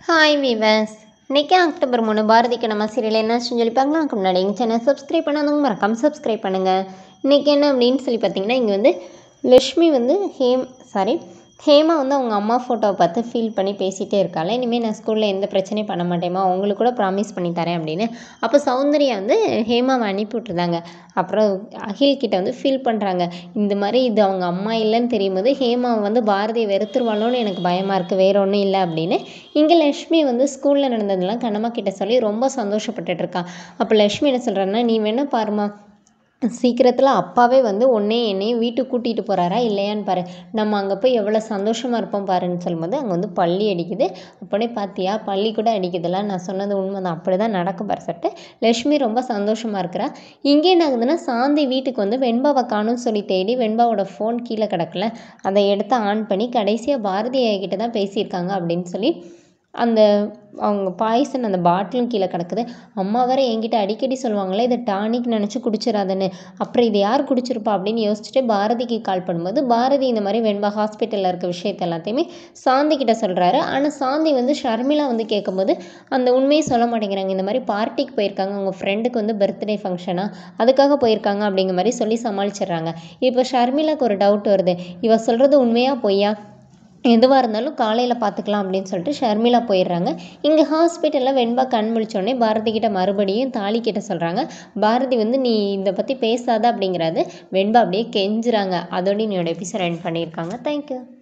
hi viewers இன்றைக்கி October மூணு பாரதிக்கு நம்ம சீரியல் என்ன சொல்லி பார்க்கலாம் அதுக்கு முன்னாடி எங்கள் சேனல் சப்ஸ்கிரைப் பண்ணாதவங்க மறக்காம சப்ஸ்கிரைப் பண்ணுங்கள் இன்றைக்கி என்ன அப்படின்னு சொல்லி பார்த்தீங்கன்னா இங்கே வந்து லக்ஷ்மி வந்து ஹேம் சாரி ஹேமா வந்து அவங்க அம்மா ஃபோட்டோவை பார்த்து ஃபீல் பண்ணி பேசிகிட்டே இருக்காள் இனிமேல் நான் ஸ்கூலில் எந்த பிரச்சனையும் பண்ண மாட்டேமா உங்களுக்கு கூட ப்ராமிஸ் பண்ணி தரேன் அப்படின்னு அப்போ சௌந்தர்யா வந்து ஹேமாவை அனுப்பி விட்டுருந்தாங்க அப்புறம் அகில் கிட்ட வந்து ஃபீல் பண்ணுறாங்க இந்த மாதிரி இது அவங்க அம்மா இல்லைன்னு தெரியும் போது ஹேமாவை வந்து பாரதியை வெறுத்துருவாளோன்னு எனக்கு பயமாக இருக்குது வேற ஒன்றும் இல்லை அப்படின்னு இங்கே லக்ஷ்மி வந்து ஸ்கூலில் நடந்ததெல்லாம் கண்ணம்மா கிட்ட சொல்லி ரொம்ப சந்தோஷப்பட்டுட்டு இருக்கா அப்போ லக்ஷ்மி என்ன சொல்கிறான்னா நீ வேணா பாருமா சீக்கிரத்தில் அப்பாவே வந்து உன்னே என்னையும் வீட்டுக்கு கூட்டிகிட்டு போகிறாரா இல்லையான்னு பாரு நம்ம அங்கே போய் எவ்வளோ சந்தோஷமாக இருப்போம் பாருன்னு சொல்லும்போது அங்கே வந்து பள்ளி அடிக்குது அப்படியே பார்த்தியா பள்ளி கூட அடிக்குதுல நான் சொன்னது உண்மை தான் அப்படி தான் நடக்கும் பாரு சொல்லிட்டு லக்ஷ்மி ரொம்ப சந்தோஷமாக இருக்கிறா இங்கே என்ன ஆகுதுன்னா சாந்தி வீட்டுக்கு வந்து வெண்பாவை காணும்னு சொல்லி தேடி வெண்பாவோட ஃபோன் கீழே கிடக்கல அதை எடுத்து ஆன் பண்ணி கடைசியாக பாரதி கிட்ட தான் பேசியிருக்காங்க அப்படின்னு சொல்லி அந்த அவங்க பாய்சன் அந்த பாட்டிலும் கீழே கிடக்குது அம்மா வேற என்கிட்ட அடிக்கடி சொல்லுவாங்களே இதை டானிக் நினச்சி குடிச்சிடாதுன்னு அப்புறம் இது யார் குடிச்சிருப்பா அப்படின்னு யோசிச்சுட்டு பாரதிக்கு கால் பண்ணும்போது பாரதி இந்த மாதிரி வெண்பா ஹாஸ்பிட்டலில் இருக்க விஷயத்த எல்லாத்தையுமே சாந்தி கிட்ட சொல்கிறாரு ஆனால் சாந்தி வந்து ஷர்மிளா வந்து கேட்கும்போது அந்த உண்மையை சொல்ல மாட்டேங்கிறாங்க இந்த மாதிரி பார்ட்டிக்கு போயிருக்காங்க அவங்க ஃப்ரெண்டுக்கு வந்து பர்த்டே ஃபங்க்ஷனாக அதுக்காக போயிருக்காங்க அப்படிங்கிற மாதிரி சொல்லி சமாளிச்சிடுறாங்க இப்போ ஷர்மிளாக்கு ஒரு டவுட் வருது இவ சொல்கிறது உண்மையா பொய்யா எதுவாக இருந்தாலும் காலையில் பார்த்துக்கலாம் அப்படின்னு சொல்லிட்டு ஷர்மிளா போயிடுறாங்க இங்கே ஹாஸ்பிட்டலில் வெண்பா கண் முழிச்சோடனே பாரதி கிட்ட மறுபடியும் தாலி கிட்ட சொல்கிறாங்க பாரதி வந்து நீ இதை பற்றி பேசாத அப்படிங்கிறது வெண்பா அப்படியே கெஞ்சுறாங்க அதோட என்னோட எபிசோட் எண்ட் பண்ணியிருக்காங்க தேங்க்யூ